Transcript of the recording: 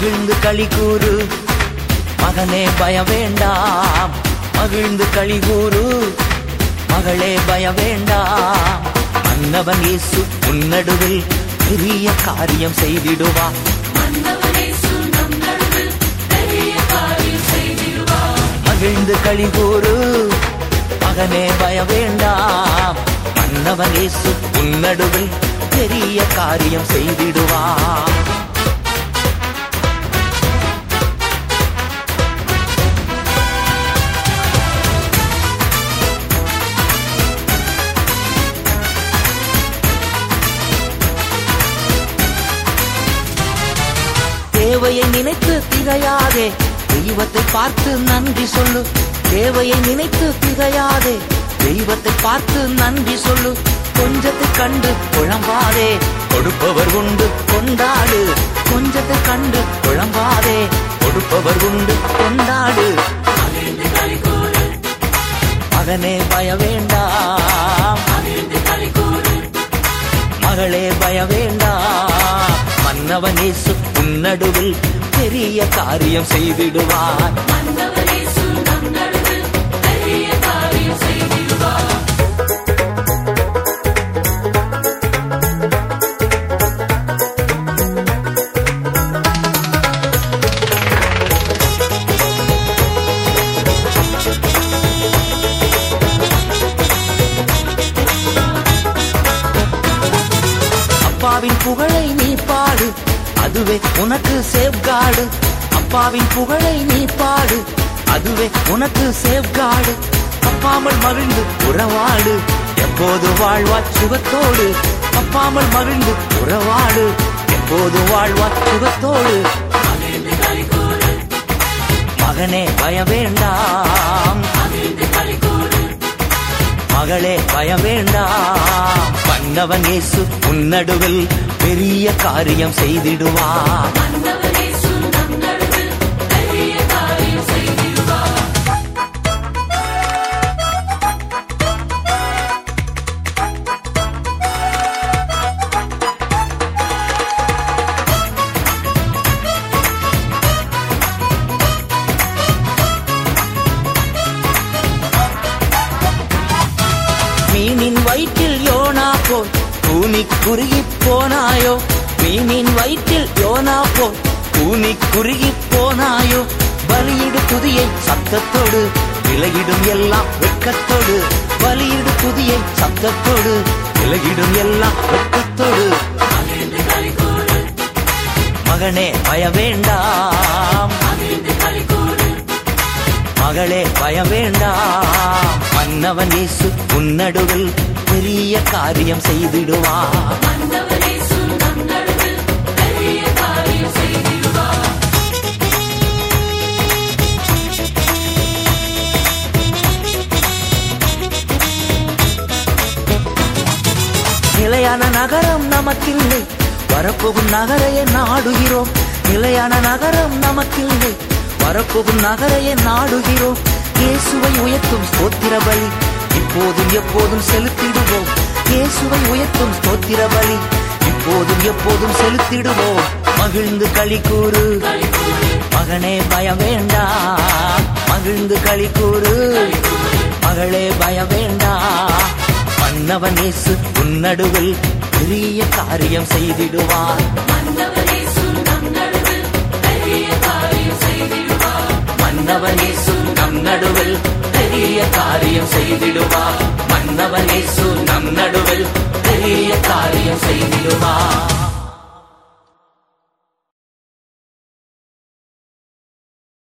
மகிழ்ந்து களி கூறு மகனே பய வேண்டாம் மகிழ்ந்து களி கூறு மகளே பய வேண்டாம் மன்னவன் இயேசு உன்னடுவில் பெரிய காரியம் செய்திடுவா மகிழ்ந்து களி கூறு மகனே பய வேண்டாம் மன்னவன் இயேசு உன்னடுவில் பெரிய காரியம் செய்திடுவா தேவையை நினைத்து திகையாதே தெய்வத்தை பார்த்து நன்றி சொல்லு தேவையை நினைத்து திகையாதே தெய்வத்தை பார்த்து நன்றி சொல்லு கொஞ்சத்தை கண்டு குழம்பாதே கொடுப்பவர் உண்டு கொண்டாடு கொஞ்சத்தை கண்டு குழம்பாதே கொடுப்பவர் உண்டு கொண்டாடு மகனே பய வேண்டாம் மகளே பய வேண்டாம் மன்னவன் இயேசு உன்னடுவில் பெரிய காரியம் செய்திடுவார் அப்பாவின் புகழை நீ பாடு அதுவே உனக்கு சேவ்காடு அப்பாவின் புகழை நீ பாடு அதுவே உனக்கு சேவ்காடு தப்பாமல் மகிழ்ந்து உறவாடு எப்போது வாழ்வாய் சுகத்தோடு தப்பாமல் மகிழ்ந்து உறவாடு எப்போது வாழ்வாய் சுகத்தோடு மகனே பய வேண்டாம் மகளே பய வேண்டாம் மன்னவன் இயேசு உன்னடுவில் பெரிய காரியம் செய்திடுவார் மீனின் வயிற்றில் யோனா போல் கூனி குறுகி போனாயோ மீனின் வயிற்றில் யோனா போல் கூனி குறுகி போனாயோ பலியிடு துதியை சத்தத்தோடு விலகிடும் எல்லாம் வெட்கத்தோடு பலியிடு துதியை சத்தத்தோடு விலகிடும் எல்லாம் வெட்கத்தோடு மகனே பய வேண்டாம் மகளே பய வேண்டாம் மன்னவன் இயேசு உன்னடுவில் பெரிய காரியம் செய்திடுவார் நிலையான நகரம் நமக்கில்லை வரப்போகும் நகரையே நாடுகிறோம் நிலையான நகரம் நமக்கில்லை வரப்போகும் நகரையே நாடுகிறோம் இயேசுவை உயர்த்தும் ஸ்தோத்திர பலி இப்போதும் எப்போதும் செலுத்திடுவோம் இயேசுவை உயர்த்தும் ஸ்தோத்திர பலி இப்போதும் எப்போதும் செலுத்திடுவோம் மகிழ்ந்து களி கூறு மகனே பய வேண்டாம் மகிழ்ந்து களி கூறு மகளே பய வேண்டாம் மன்னவன் இயேசு உன்னடுவில் பெரிய காரியம் செய்திடுவார் மன்னவன் இயேசு நம் நடுவில் பெரிய காரியம் செய்திடுவார் மன்னவன் இயேசு